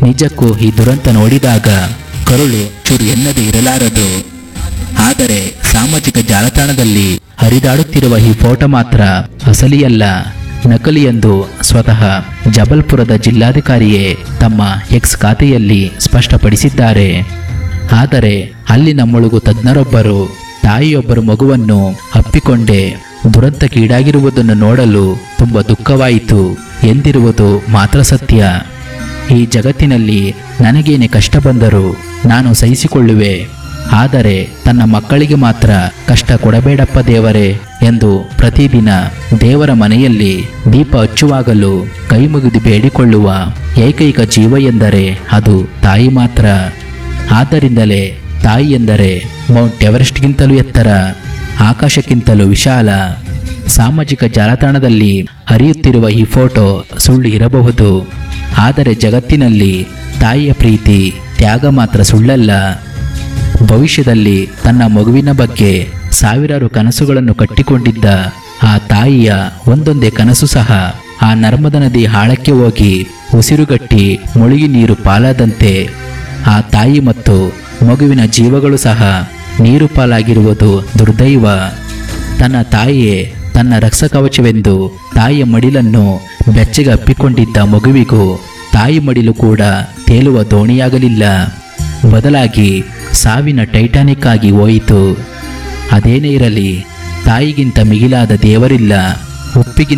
ನಿಜಕ್ಕೂ ಈ ದುರಂತ ನೋಡಿದಾಗ ಕರುಳು ಚೂರು ಎನ್ನದೇ ಇರಲಾರದು ಆದರೆ ಸಾಮಾಜಿಕ ಜಾಲತಾಣದಲ್ಲಿ ಹರಿದಾಡುತ್ತಿರುವ ಈ ಫೋಟೋ ಮಾತ್ರ ಅಸಲಿಯಲ್ಲ ನಕಲಿ ಎಂದು ಸ್ವತಃ ಜಬಲ್ಪುರದ ಜಿಲ್ಲಾಧಿಕಾರಿಯೇ ತಮ್ಮ ಎಕ್ಸ್ ಖಾತೆಯಲ್ಲಿ ಸ್ಪಷ್ಟಪಡಿಸಿದ್ದಾರೆ ಆದರೆ ಅಲ್ಲಿನ ಮುಳುಗು ತಜ್ಞರೊಬ್ಬರು ತಾಯಿಯೊಬ್ಬರು ಮಗುವನ್ನು ಅಪ್ಪಿಕೊಂಡೇ ದುರಂತಕ್ಕೀಡಾಗಿರುವುದನ್ನು ನೋಡಲು ತುಂಬ ದುಃಖವಾಯಿತು ಎಂದಿರುವುದು ಮಾತ್ರ ಸತ್ಯ ಈ ಜಗತ್ತಿನಲ್ಲಿ ನನಗೇನೆ ಕಷ್ಟ ಬಂದರೂ ನಾನು ಸಹಿಸಿಕೊಳ್ಳುವೆ ಆದರೆ ತನ್ನ ಮಕ್ಕಳಿಗೆ ಮಾತ್ರ ಕಷ್ಟ ಕೊಡಬೇಡಪ್ಪ ದೇವರೇ ಎಂದು ಪ್ರತಿದಿನ ದೇವರ ಮನೆಯಲ್ಲಿ ದೀಪ ಹಚ್ಚುವಾಗಲೂ ಕೈ ಮುಗಿದು ಬೇಡಿಕೊಳ್ಳುವ ಏಕೈಕ ಜೀವ ಎಂದರೆ ಅದು ತಾಯಿ ಮಾತ್ರ ಆದ್ದರಿಂದಲೇ ತಾಯಿ ಎಂದರೆ ಮೌಂಟ್ ಎವರೆಸ್ಟ್ಗಿಂತಲೂ ಎತ್ತರ ಆಕಾಶಕ್ಕಿಂತಲೂ ವಿಶಾಲ ಸಾಮಾಜಿಕ ಜಾಲತಾಣದಲ್ಲಿ ಹರಿಯುತ್ತಿರುವ ಈ ಫೋಟೋ ಸುಳ್ಳು ಇರಬಹುದು ಆದರೆ ಜಗತ್ತಿನಲ್ಲಿ ತಾಯಿಯ ಪ್ರೀತಿ ತ್ಯಾಗ ಮಾತ್ರ ಸುಳ್ಳಲ್ಲ ಭವಿಷ್ಯದಲ್ಲಿ ತನ್ನ ಮಗುವಿನ ಬಗ್ಗೆ ಸಾವಿರಾರು ಕನಸುಗಳನ್ನು ಕಟ್ಟಿಕೊಂಡಿದ್ದ ಆ ತಾಯಿಯ ಒಂದೊಂದೇ ಕನಸು ಸಹ ಆ ನರ್ಮದ ನದಿ ಆಳಕ್ಕೆ ಹೋಗಿ ಉಸಿರುಗಟ್ಟಿ ಮುಳುಗಿ ನೀರು ಪಾಲಾದಂತೆ ಆ ತಾಯಿ ಮತ್ತು ಮಗುವಿನ ಜೀವಗಳು ಸಹ ನೀರು ಪಾಲಾಗಿರುವುದು ದುರ್ದೈವ ತನ್ನ ತಾಯಿಯೇ ತನ್ನ ರಕ್ಷಕವಚವೆಂದು ತಾಯಿಯ ಮಡಿಲನ್ನು ಬೆಚ್ಚಗೆ ಅಪ್ಪಿಕೊಂಡಿದ್ದ ಮಗುವಿಗೂ ತಾಯಿ ಮಡಿಲು ಕೂಡ ತೇಲುವ ದೋಣಿಯಾಗಲಿಲ್ಲ ಬದಲಾಗಿ ಸಾವಿನ ಟೈಟಾನಿಕ್ ಆಗಿ ಹೋಯಿತು ಅದೇನೇ ಇರಲಿ ತಾಯಿಗಿಂತ ಮಿಗಿಲಾದ ದೇವರಿಲ್ಲ ಉಪ್ಪಿಗಿಂತ